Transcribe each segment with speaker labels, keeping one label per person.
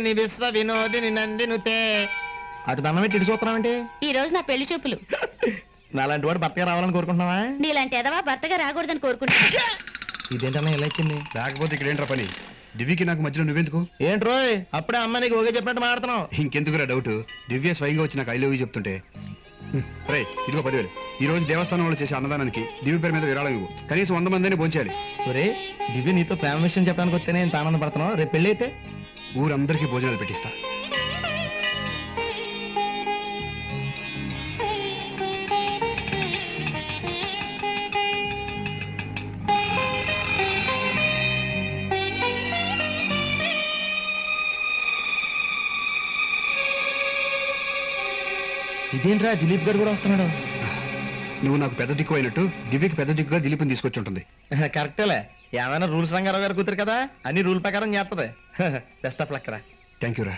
Speaker 1: విలాసిని విశ్వ వినోదిని నందినుతే అటు దండం పెట్టి ఇటు చూస్తున్నామంటే
Speaker 2: ఈ రోజు నా పెళ్లి చూపులు
Speaker 1: నాలాంటి వాడు భర్తగా రావాలని కోరుకుంటున్నావా
Speaker 2: నీలాంటి ఎదవా భర్తగా రాకూడదని కోరుకుంటున్నా
Speaker 1: ఇదేంటన్నా ఇలా ఇచ్చింది
Speaker 3: రాకపోతే ఇక్కడ ఏంట్రా పని దివ్యకి నాకు మధ్యలో నువ్వెందుకు
Speaker 1: ఏంట్రోయ్ అప్పుడే అమ్మ నీకు ఓకే చెప్పినట్టు మాడుతున్నావు
Speaker 3: ఇంకెందుకురా డౌట్ దివ్య స్వయంగా వచ్చి నాకు ఐ లవ్ యూ చెప్తుంటే రే ఇదిగో పదివేలు ఈ రోజు దేవస్థానం వాళ్ళు చేసే అన్నదానానికి దివ్య పేరు మీద విరాళం ఇవ్వు కనీసం వంద మందిని భోంచాలి
Speaker 1: ఒరే దివ్య నీతో ప్రేమ విషయం చెప్పడానికి వస్తేనే ఇంత ఆనందపడుతున్నావు రేపు పెళ్ళి అయితే
Speaker 3: ఊరందరికీ భోజనాలు పెట్టిస్తా
Speaker 1: ఇదేంట్రా దిలీప్ గారు కూడా వస్తున్నాడు
Speaker 3: నువ్వు నాకు పెద్ద దిక్కు అయినట్టు దివ్యకి పెద్ద దిక్కుగా దిలీప్ని తీసుకొచ్చి ఉంటుంది
Speaker 1: కరెక్టేలే ఏమైనా రూల్స్ రంగారావు గారు కూతురు కదా అన్ని రూల్ ప్రకారం చేస్తుంది బెస్ట్ ఆఫ్ లక్ రా
Speaker 3: థ్యాంక్ యూ రా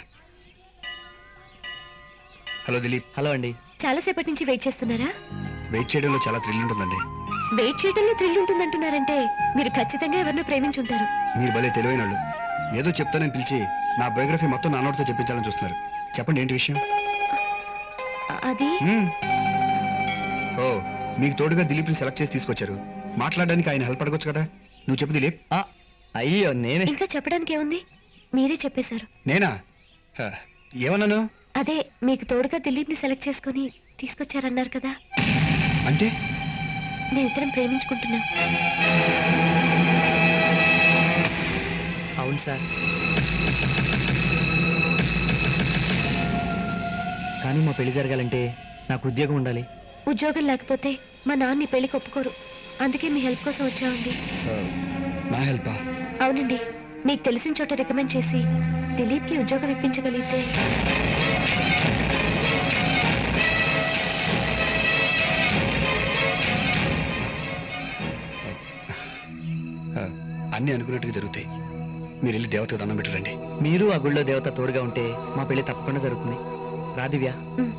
Speaker 3: హలో దిలీప్
Speaker 1: హలో అండి
Speaker 2: చాలాసేపటి నుంచి వెయిట్ చేస్తున్నారా
Speaker 3: వెయిట్ చేయడంలో చాలా థ్రిల్ ఉంటుందండి
Speaker 2: వెయిట్ చేయడంలో థ్రిల్ ఉంటుందంటున్నారంటే మీరు ఖచ్చితంగా ఎవరినో ప్రేమించుంటారు
Speaker 3: మీరు భలే తెలివైన వాళ్ళు ఏదో చెప్తానని పిలిచి నా బయోగ్రఫీ మొత్తం నాన్నోడితో చెప్పించాలని చూస్తున్నారు చెప్పండి ఏంటి విషయం
Speaker 2: అ- అది
Speaker 3: మ్మ్. ఓ మీకు తోడుగా దిలీప్ని సెలెక్ట్ చేసి తీసుకొచ్చారు మాట్లాడడానికి ఆయన హెల్ప్ అడగొచ్చు కదా నువ్వు చెప్పు దిలీప్
Speaker 1: ఆ, అయ్యో నేనే
Speaker 2: ఇంకా చెప్పడానికి ఏముంది మీరే చెప్పేశారు
Speaker 3: నేనా హ, ఏమన్నాను
Speaker 2: అదే మీకు తోడుగా దిలీప్ని సెలెక్ట్ చేసుకొని తీసుకొచ్చారన్నారు కదా
Speaker 3: అంటే
Speaker 2: మేమిద్దరం ప్రేమించుకుంటున్నాం
Speaker 1: అవును సార్ కానీ మా పెళ్లి జరగాలంటే నాకు ఉద్యోగం ఉండాలి
Speaker 2: ఉద్యోగం లేకపోతే మా నాన్న ఈ పెళ్లికి ఒప్పుకోరు అందుకే మీ హెల్ప్ కోసం వచ్చామండి
Speaker 3: నా హెల్పా
Speaker 2: అవునండి మీకు తెలిసిన చోట రికమెండ్ చేసి దిలీప్కి ఉద్యోగం ఇప్పించగలిగితే
Speaker 3: హ, అన్నీ అనుకున్నట్టుగా జరుగుతాయి మీరు వెళ్ళి దేవతకు దండం పెట్టరండి
Speaker 1: మీరు ఆ గుళ్ళో దేవత తోడుగా ఉంటే మా పెళ్లి తప్పకుండా జరుగుతుంది రాదివ్యా
Speaker 2: ఉమ్.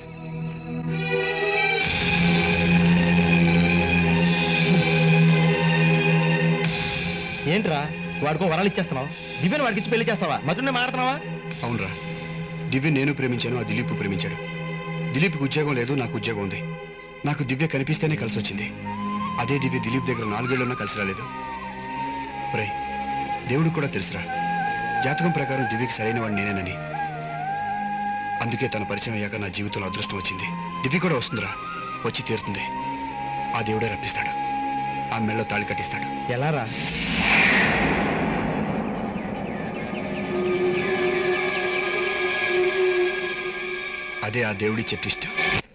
Speaker 1: ఏంట్రా వాడికో వరాలు ఇచ్చేస్తున్నావు దివ్యను వాడికి ఇచ్చి పెళ్లి చేస్తావా మధునే మాడుతున్నావా
Speaker 3: అవునరా దివ్య నేను ప్రేమించాను ఆ దిలీప్ ప్రేమించాడు దిలీప్కి ఉద్యోగం లేదు నాకు ఉద్యోగం ఉంది నాకు దివ్య కనిపిస్తేనే కలిసి వచ్చింది అదే దివ్య దిలీప్ దగ్గర నాలుగేళ్లున్నా కలిసి రాలేదు రే దేవుడికి కూడా తెలుసురా జాతకం ప్రకారం దివ్యకి సరైన వాడు నేనేనని అందుకే తన పరిచయం అయ్యాక నా జీవితంలో అదృష్టం వచ్చింది దివ్య కూడా వస్తుందిరా వచ్చి తీరుతుంది ఆ దేవుడే రప్పిస్తాడు ఆ మెళ్ళో తాళి కట్టిస్తాడు
Speaker 1: ఎలా రా
Speaker 3: అదే ఆ దేవుడి చెట్టు ఇష్టం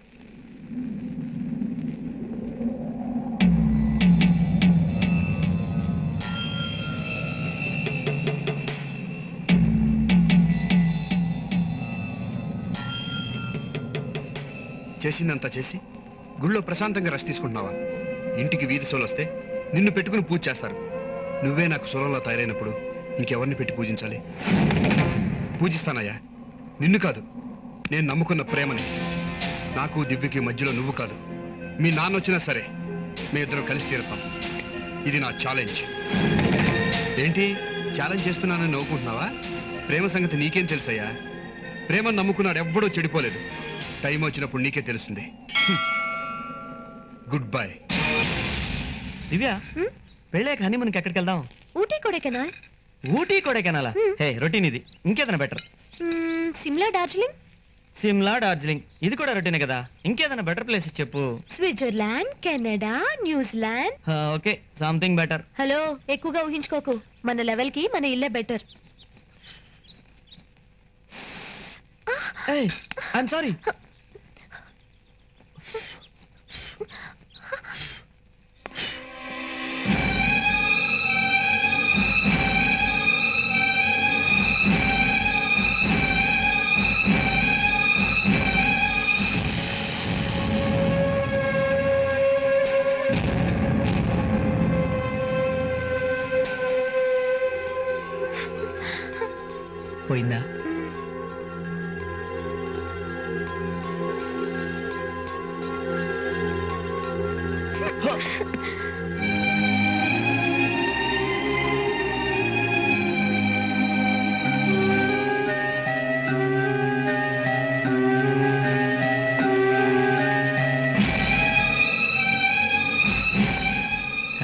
Speaker 3: చేసిందంతా చేసి గుళ్ళో ప్రశాంతంగా రష్ తీసుకుంటున్నావా ఇంటికి వీధి సోలు వస్తే నిన్ను పెట్టుకుని పూజ చేస్తారు నువ్వే నాకు సోలంలో తయారైనప్పుడు ఇంకెవరిని పెట్టి పూజించాలి పూజిస్తానయ్యా నిన్ను కాదు నేను నమ్ముకున్న ప్రేమని నాకు దివ్యకి మధ్యలో నువ్వు కాదు మీ నాన్న వచ్చినా సరే మీ ఇద్దరం కలిసి తీరుతాం ఇది నా ఛాలెంజ్ ఏంటి ఛాలెంజ్ చేస్తున్నానని నవ్వుకుంటున్నావా ప్రేమ సంగతి నీకేం తెలుసయ్యా ప్రేమను నమ్ముకున్నాడు ఎవ్వడూ చెడిపోలేదు టైం వచ్చినప్పుడు నీకే తెలుస్తుంది గుడ్ బై
Speaker 1: దివ్య పెళ్ళాక హనీమూన్కి ఎక్కడికి వెళ్దాం
Speaker 2: ఊటీ కొడైకెనాల్
Speaker 1: ఊటీ కొడైకెనాలా హే రొటీన్ ఇది ఇంకేదైనా బెటర్
Speaker 2: మ్మ్, సిమ్లా డార్జిలింగ్
Speaker 1: సిమ్లా డార్జిలింగ్ ఇది కూడా రొటీనే కదా ఇంకేదైనా బెటర్ ప్లేస్ చెప్పు
Speaker 2: Switzerland Canada New Zealand
Speaker 1: okay something better
Speaker 2: hello ఎక్కువగా ఊహించుకోకు మన లెవెల్ కి మన ఇల్లే బెటర్
Speaker 1: ఐఎమ్ సారీ పోయిందా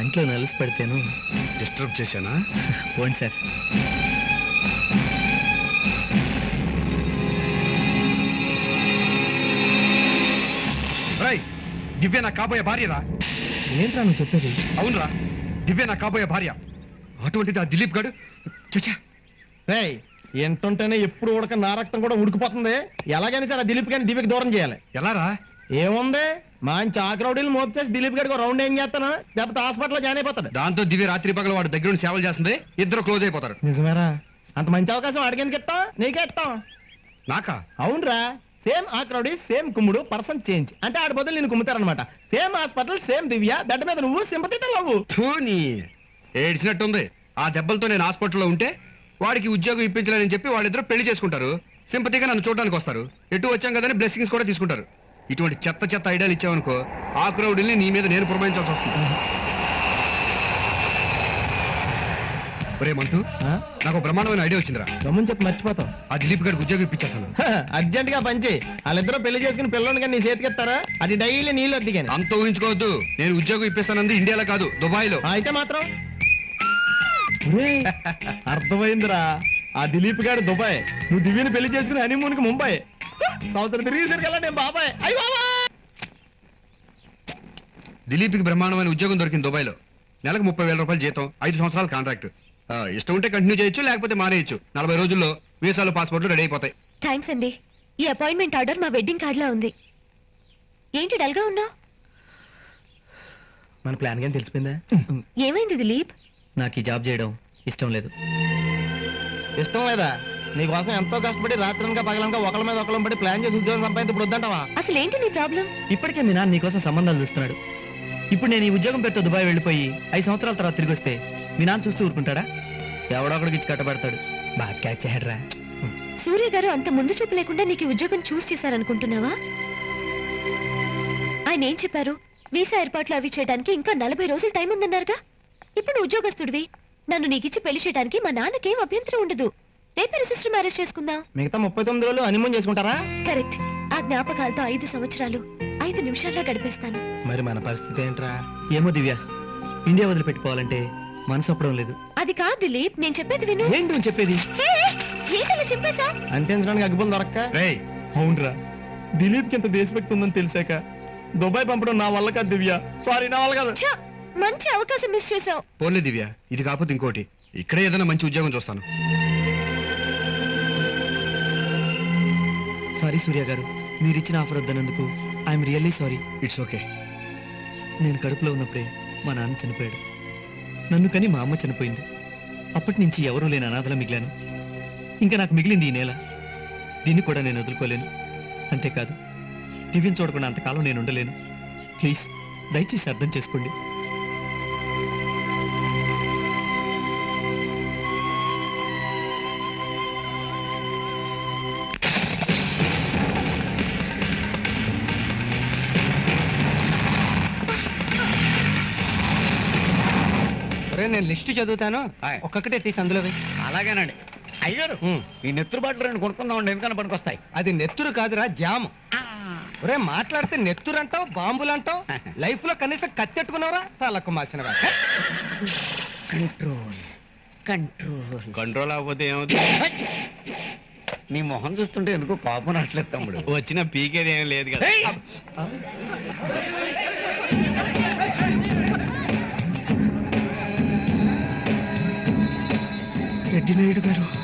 Speaker 4: ఇంట్లో నలుసు పెడితేను
Speaker 3: డిస్టర్బ్ చేశానా
Speaker 4: పోండి సార్
Speaker 3: రై దివ్య నా కాబోయే భార్యరా
Speaker 4: ఏంట్రా నువ్వు చెప్పేది
Speaker 3: అవునరా దివ్య నా కాబోయే భార్య అటువంటిది ఆ దిలీప్ గాడు చచ్చా
Speaker 1: రేయ్ ఎంటుంటేనే ఎప్పుడు ఉడక నా రక్తం కూడా ఉడికిపోతుంది ఎలాగైనా సరే ఆ దిలీప్ గారిని దివ్యకి దూరం చేయాలి
Speaker 3: ఎలారా
Speaker 1: ఏముంది మంచి ఆక్రౌడీలు మోపు చేసి దిలీప్ గారికి ఒక రౌండ్ ఏం చేస్తాను లేకపోతే హాస్పిటల్లో జాయిన్ అయిపోతాడు
Speaker 3: దాంతో దివ్య రాత్రి పగల వాడు దగ్గర నుండి సేవలు చేస్తుంది ఇద్దరు క్లోజ్ అయిపోతారు
Speaker 1: నిజమేరా అంత మంచి అవకాశం అడిగేందుకు ఇస్తాం నీకే ఇస్తాం
Speaker 3: నాకా
Speaker 1: అవునరా సేమ్ ఆక్రౌడీ సేమ్ కుమ్ముడు పర్సన్ చేంజ్ అంటే ఆడ బదులు నేను కుమ్ముతారనమాట same hospital same Divya bed మీద నువ్వు సింపతితో లవ్వు
Speaker 3: ధోని ఏడ్చినట్టుంది ఆ దెబ్బలతో నేను హాస్పిటల్లో ఉంటే వాడికి ఉద్యోగం ఇప్పించలేదని చెప్పి వాళ్ళిద్దరూ పెళ్లి చేసుకుంటారు సింపతిగా నన్ను చూడడానికి వస్తారు ఎటు వచ్చాం కదని బ్లెస్సింగ్స్ కూడా తీసుకుంటారు ఇటువంటి చెత్త చెత్త ఐడియాలు ఇచ్చావనుకో ఆ క్రౌడ్ని నీ మీద నేను పురమాయించాల్సి వస్తుంది ఒరే మంతు
Speaker 1: ఆ?
Speaker 3: నాకు ఒక బ్రహ్మాండమైన ఐడియా వచ్చిందిరా
Speaker 1: గమ్ముని చెప్పి మర్చిపోతాం
Speaker 3: ఆ దిలీప్ గారికి ఉద్యోగం ఇప్పించేస్తాను
Speaker 1: అర్జెంట్ గా పంచి వాళ్ళిద్దరూ పెళ్లి చేసుకుని పిల్లని కానీ నీ చేతికి ఇస్తారా అది డైలీ నీళ్ళు వద్ది కానీ
Speaker 3: అంత ఊహించుకోవద్దు నేను ఉద్యోగం ఇప్పిస్తానంది ఇండియాలో కాదు దుబాయ్లో
Speaker 1: అయితే మాత్రం ఒరేయ్, అర్థమైందిరా ఆ దిలీప్ గారు దుబాయ్ నువ్వు దివ్యని పెళ్లి చేసుకుని హనీమూన్ కి ముంబై సంవత్సరం తిరిగేసరికి వెళ్ళా నేను బాబాయ్ అయ్యి బాబాయ్
Speaker 3: దిలీప్కి బ్రహ్మాండమైన ఉద్యోగం దొరికింది దుబాయ్లో నెలకు ముప్పై వేల రూపాయలు జీతం ఐదు సంవత్సరాల కాంట్రాక్ట్ ఆ, ఇష్టం ఉంటే కంటిన్యూ చేయొచ్చు లేకపోతే మానేయచ్చు నలభై రోజుల్లో వీసాలు పాస్పోర్ట్లు రెడీ అయిపోతాయి
Speaker 2: థ్యాంక్స్ అండి ఈ అపాయింట్మెంట్ ఆర్డర్ మా వెడ్డింగ్ కార్డ్ లా ఉంది ఏంటి డల్గా ఉన్నావు
Speaker 1: మన ప్లాన్ కానీ తెలిసిపోయిందా
Speaker 2: ఏమైంది దిలీప్
Speaker 4: నాకు ఈ జాబ్ చేయడం ఇష్టం లేదు
Speaker 1: ఇష్టం లేదా నీకోసం ఎంతో కష్టపడి రాత్రనక పగలనక ఒకళ్ళ మీద ఒకళ్ళం పడి ప్లాన్ చేసి ఉద్యోగం సంపాదించి ఇప్పుడు వద్దంటావా
Speaker 2: అసలు ఏంటి నీ ప్రాబ్లం
Speaker 4: ఇప్పటికే మీ నాన్న నీకోసం సంబంధాలు చూస్తున్నాడు ఇప్పుడు నేను ఈ ఉద్యోగం పేరుతో దుబాయ్ వెళ్ళిపోయి ఐదు సంవత్సరాల తర్వాత తిరిగి వస్తే మీ నాన్న చూస్తూ ఊరుకుంటాడా ఎవడో ఒకడికి ఇచ్చి కట్టబడతాడు
Speaker 1: బాగా క్యాచ్ చేయడరా
Speaker 2: సూర్య గారు అంత ముందు చూపు లేకుండా నీకు ఈ ఉద్యోగం చూస్ చేశారనుకుంటున్నావా ఆయన ఏం చెప్పారు వీసా ఏర్పాట్లు అవి చేయడానికి ఇంకా నలభై రోజులు టైం ఉందన్నారుగా ఇప్పుడు నువ్వు ఉద్యోగస్తుడివి నన్ను నీకిచ్చి పెళ్లి చేయడానికి మా నాన్నకేం అభ్యంతరం ఉండదు రేపే రిజిస్టర్ మ్యారేజ్ చేసుకుందాం
Speaker 1: మిగతా ముప్పై తొమ్మిది రోజులు హనీమూన్ చేసుకుంటారా
Speaker 2: కరెక్ట్ ఆ జ్ఞాపకాలతో ఐదు సంవత్సరాలు ఐదు నిమిషాల్లో గడిపేస్తాను
Speaker 1: మరి మన పరిస్థితి ఏంట్రా
Speaker 4: ఏమో దివ్య ఇండియా వదిలిపెట్టుకోవాలంటే మనసు ఒప్పడం లేదు
Speaker 2: అది కాదు దిలీప్ నేను చెప్పేది విను
Speaker 4: ఏంటి నువ్వు చెప్పేది
Speaker 2: హే, ఏంటలా చెప్పేశా
Speaker 1: అంటించడానికి అగ్గిపుల్ దొరక్క
Speaker 3: రేయ్
Speaker 1: అవునరా దిలీప్ కి ఎంత దేశభక్తి ఉందని తెలిసాక దుబాయ్ పంపడం నా వల్ల కాదు దివ్య సారీ నా వల్ల కాదు
Speaker 2: ఛ, మంచి అవకాశం మిస్ చేసావు
Speaker 3: పోన్లే దివ్య ఇది కాకపోతే ఇంకోటి ఇక్కడే ఏదైనా మంచి ఉద్యోగం చూస్తాను
Speaker 4: సారీ సూర్య గారు మీరు ఇచ్చిన ఆఫర్ వద్దన్నందుకు I'm really sorry
Speaker 3: it's okay
Speaker 4: నేను కడుపులో ఉన్నప్పుడే మా నాన్న చనిపోయాడు నన్ను కని మా అమ్మ చనిపోయింది అప్పటి నుంచి ఎవరూ లేని అనాథలా మిగిలాను ఇంకా నాకు మిగిలింది ఈ నేల దీన్ని కూడా నేను వదులుకోలేను అంతేకాదు దివ్యం చూడకుండా అంతకాలం నేను ఉండలేను ప్లీజ్ దయచేసి అర్థం చేసుకోండి
Speaker 5: నేను లిస్టు చదువుతాను ఒక్కొక్కటే తీసి అందులో వెయ్యి.
Speaker 6: అలాగేనండి అయ్యారు ఈ నెత్తురు బాటలు రెండు కొనుక్కుందామండి ఎందుకన్నా పనికొస్తాయి
Speaker 5: అది నెత్తురు కాదురా జాము ఒరే మాట్లాడితే నెత్తురు అంటావు బాంబులు అంటావు లైఫ్ లో కనీసం కత్తెట్టుకున్నావురా తలకు మాసిన
Speaker 6: కంట్రోల్ కంట్రోల్ కంట్రోల్ అవ్వకపోతే ఏమవుతుంది నీ మొహం చూస్తుంటే ఎందుకు కోపం రావట్లేదు తమ్ముడు వచ్చిన పీకేది ఏం లేదు కదా
Speaker 4: రెడ్డి నాయుడు గారు